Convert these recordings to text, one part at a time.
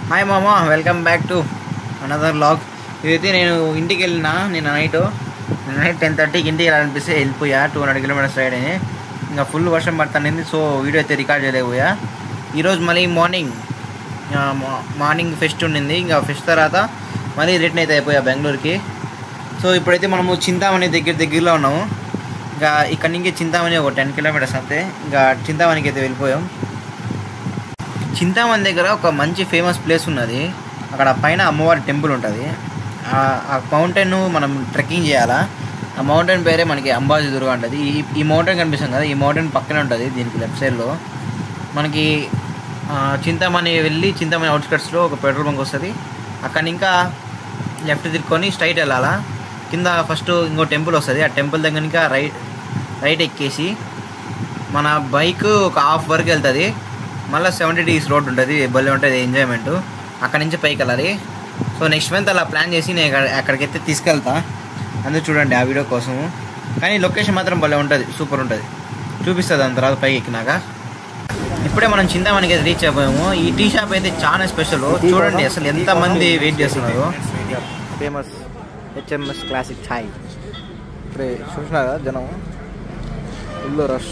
Hi మామ welcome back to another log ఇదైతే నేను ఇంటికి వెళ్ళిన నేను నైట్ నైట్ టెన్ థర్టీకి ఇంటికి వెళ్ళాలనిపిస్తే వెళ్ళిపోయా టూ హండ్రెడ్ కిలోమీటర్స్ రైడ్ అని ఇంకా ఫుల్ వర్షం పడుతుంది సో వీడియో అయితే రికార్డ్ చేయలేకపోయా ఈరోజు మళ్ళీ మార్నింగ్ ఆ, మా- మార్నింగ్ ఫెస్ట్ ఉండింది ఇంకా ఫెస్ట్ తర్వాత మళ్ళీ రిటర్న్ అయితే అయిపోయా బెంగళూరుకి సో ఇప్పుడైతే మనము చింతామణి దగ్గర దగ్గరలో ఉన్నాము ఇంకా ఇక్కడ నుంచి చింతామణి ఒక టెన్ కిలోమీటర్స్ అంతే ఇంకా చింతామణికి అయితే వెళ్ళిపోయాం చింతామణి దగ్గర ఒక మంచి ఫేమస్ ప్లేస్ ఉన్నది అక్కడ పైన అమ్మవారి టెంపుల్ ఉంటుంది ఆ- ఆ మౌంటైన్ మనం ట్రెక్కింగ్ చేయాలా ఆ మౌంటైన్ పేరే మనకి అంబాజీ దుర్గా ఉంటుంది ఈ ఈ మౌంటైన్ కనిపిస్తుంది కదా ఈ మౌంటైన్ పక్కనే ఉంటుంది దీనికి లెఫ్ట్ సైడ్లో మనకి ఆ, చింతామణి వెళ్ళి చింతామణి అవుట్స్కట్స్లో ఒక పెట్రోల్ బంక్ వస్తుంది అక్కడ ఇంకా లెఫ్ట్ తిరుక్కొని స్ట్రైట్ వెళ్ళాలా కింద ఫస్ట్ ఇంకో టెంపుల్ వస్తుంది ఆ టెంపుల్ దగ్గర ఇంకా రైట్ రైట్ ఎక్కేసి మన బైక్ ఒక హాఫ్ వరకు వెళ్తుంది మళ్ళీ సెవెంటీ డిగ్రీస్ రోడ్ ఉంటుంది భలే ఉంటుంది ఎంజాయ్మెంట్ అక్కడ నుంచి పైకి వెళ్ళాలి సో నెక్స్ట్ మంత్ అలా ప్లాన్ చేసి నేను అక్కడ- అక్కడికైతే తీసుకెళ్తా అందుకు చూడండి ఆ వీడియో కోసము కానీ లొకేషన్ మాత్రం భలే ఉంటుంది సూపర్ ఉంటుంది చూపిస్తుంది దాని తర్వాత పైకి ఎక్కినాక ఇప్పుడే మనం చింతామణికి అయితే రీచ్ అయిపోయాము ఈ టీ షాప్ అయితే చాలా స్పెషల్ చూడండి అసలు ఎంత మంది వెయిట్ చేస్తున్నారు ఫేమస్ హెచ్ఎంఎస్ క్లాసిక్ ఛాయ్ ఇప్పుడే చూసినా కదా జనం ఫుల్ రష్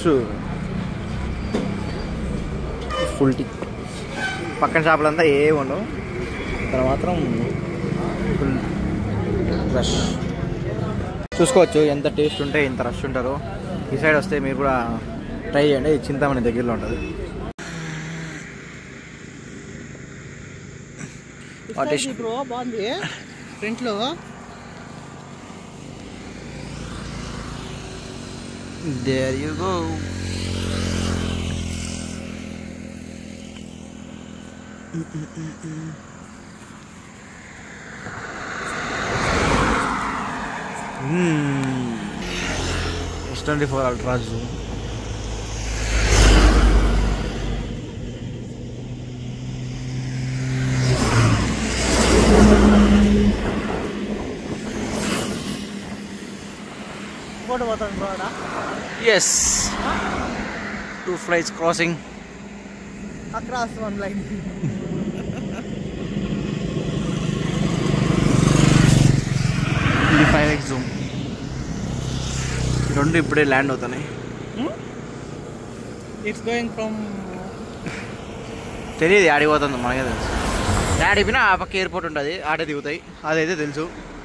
ఫుల్ టీ పక్కన షాపులంతా ఏ ఉండవు ఇక్కడ మాత్రం ఫుల్ రష్ చూసుకోవచ్చు ఎంత టేస్ట్ ఉంటే ఇంత రష్ ఉంటారు ఈ సైడ్ వస్తే మీరు కూడా ట్రై చేయండి ఇది చింతామణి దగ్గరలో ఉంటుంది What is- బ్రో బాగుంది ఫ్రంట్ లో There you go. S twenty four Ultra's photo పోతాను బ్రో ఆడ yes two flights crossing across one line ఇది ఫైవ్ ఎక్స్ జూమ్ రెండు ఇప్పుడే ల్యాండ్ అవుతున్నాయి ఇట్స్ గోయింగ్ ఫ్రమ్ తెలియదు ఆడికి పోతుంది మనకే తెలుసు డాడీ పోయినా ఆ పక్క ఎయిర్పోర్ట్ ఉంటుంది ఆడే దిగుతాయి అదైతే తెలుసు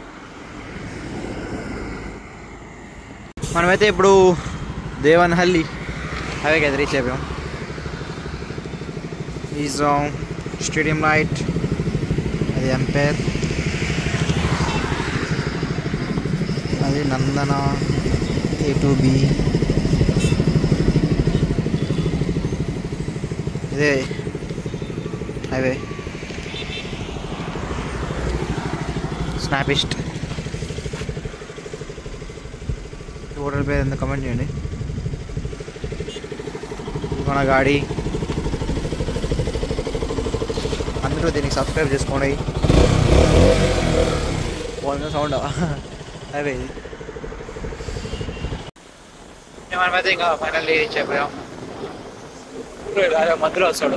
మనమైతే ఇప్పుడు దేవన్హల్లి హైవేకి అయితే రీచ్ అయిపోయాం ఈజ్ స్టేడియం లైట్ అది ఎంపైర్ అది నందన ఏ టు బి ఇదే హైవే స్నాపిస్ట్ హోటల్ పేరు ఎంత కమెంట్ చేయండి మన గాడి అందరూ దీనికి సబ్స్క్రైబ్ చేసుకోండి బాగుంది సౌండ్ హైవే ఇది మనమైతే ఇంకా ఫైనల్ రీచ్ అయిపోయాం మధ్యలో వస్తాడు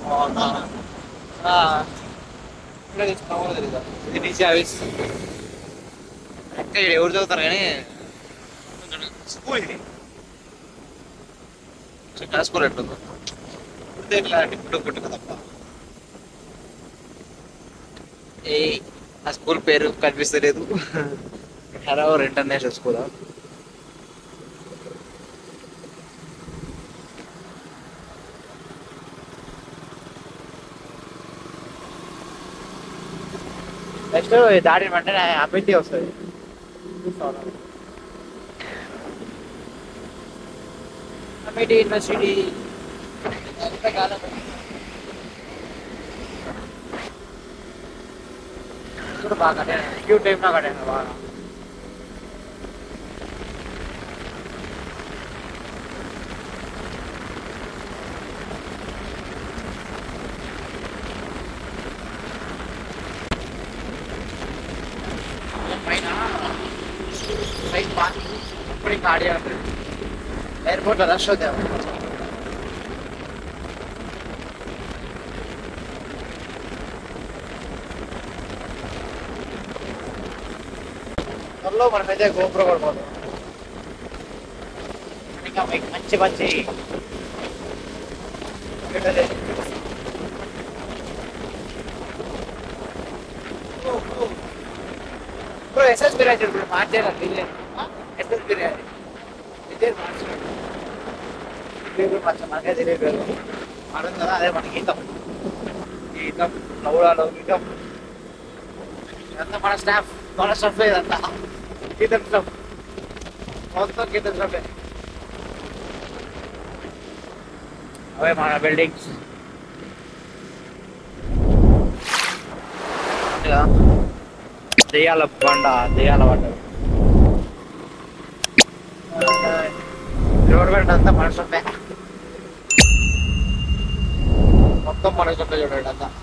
ఇది డీసీ ఆఫీస్ ఇంకా ఈడ ఎవరు చదువుతారు కానీ స్కూల్ ఇది చిన్న స్కూల్ ఎట్లుందో ఇప్పుడు ఇట్లా ఇప్పుడు పుట్టుక తప్ప ఏ ఆ స్కూల్ పేరు కనిపిస్తలేదు హలో ఇంటర్నేషనల్ స్కూల్ నెక్స్ట్ దాటిన వెంటనే అమితి వస్తుంది అమిటి యూనివర్సిటీ ఇప్పుడు బాగా కట్టాను క్యూ టైంలో కట్టాను బాగా పైన బైక్ పార్కింగ్ ఇప్పుడు ఇంకా ఆడే ఉంటుంది ఎయిర్పోర్ట్లో రష్ అవుతాయి త్వరలో మనమైతే గోపురం కూడా పోతాం ఇంకా మీకు మంచి మంచి బ్రో ఎస్ఎస్ బిర్యానీ ఇప్పుడు మార్చారు బిర్యానీ ఎస్ఎస్ బిర్యానీ బిర్యానీ మార్చారు బిర్యానీ మార్చారు మనకే తెలియదు మనం కదా అదే మనకి ఈతం ఈతం లౌడాలో ఈతం ఇదంతా మన స్టాఫ్ మన స్టాఫ్ ఇదంతా ఈతం స్టాఫ్ మొత్తం ఈతం స్టాఫ్ అవే మన బిల్డింగ్స్ దెయ్యాల బండ దెయ్యాల బండ రోడ్ బండ అంతా మన సొమ్మే మొత్తం మన సొమ్మే చూడండి అంతా